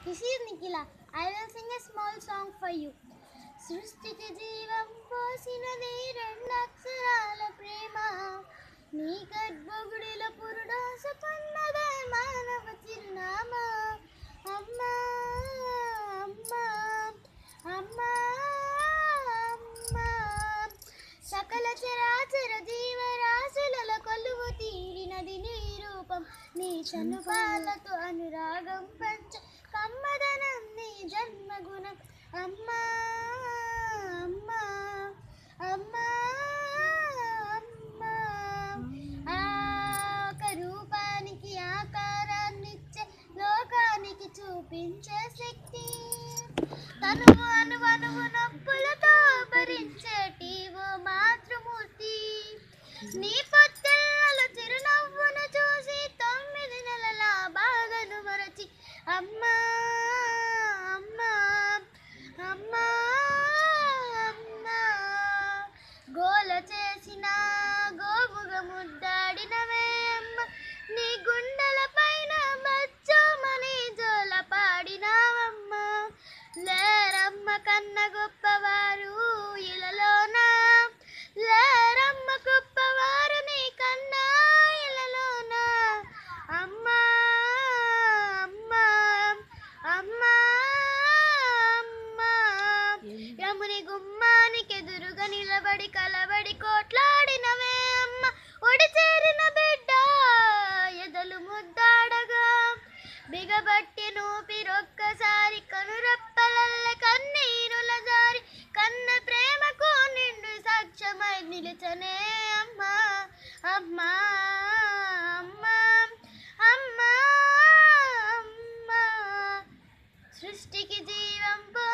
This is Nikila. I will sing a small song for you. సృష్టికి జీవం పోసినది రెండక్షరాల ప్రేమ నీ గర్భగుడిలో పురుడాస పన్నదే మానవ చిరునామా అమ్మా అమ్మా అమ్మా అమ్మా సకల చరాచర జీవరాశులలో కొలువు తీరినది నీ రూపం నీ చనుపాలతో అనురాగం పంచ కమ్మదనం నీ జన్మగుణం అమ్మా అమ్మా అమ్మా అమ్మా ఆ ఒక రూపానికి ఆకారాన్నిచ్చే లోకానికి చూపించే శక్తి తనువు అనువనువు నొప్పులతో భరించేటి ఓ మాతృమూర్తి నీ పొత్తెలలో చిరునవ్వును చూసి తొమ్మిది నెలల బాధను మరచి అమ్మా అమ్మా అమ్మా అమ్మా గోల చేసిన గోముగ ముద్దాడినవే అమ్మ నీ గుండెల పైన బచ్చోమని జోల పాడినావమ్మ లేరమ్మ కన్న గొప్పవారు ఇలలోన లేరమ్మ గొప్పవారు నీ కన్నా ఇలలోన అమ్మా అమ్మా అమ్మా అమ్మా యముని గుమ్మానికి ఎదురుగా నిలబడి కలబడి కోట్లాడినవే అమ్మ ఒడి చేరిన బిడ్డ ఎదలు ముద్దాడగా బిగబట్టి నూపిరొక్కసారి కనురెప్పలల్ల కన్నీరుల జారి కన్న ప్రేమకు నిండు సాక్ష్యమై నిలిచనే అమ్మా అమ్మా అమ్మా అమ్మా అమ్మా సృష్టికి జీవం పో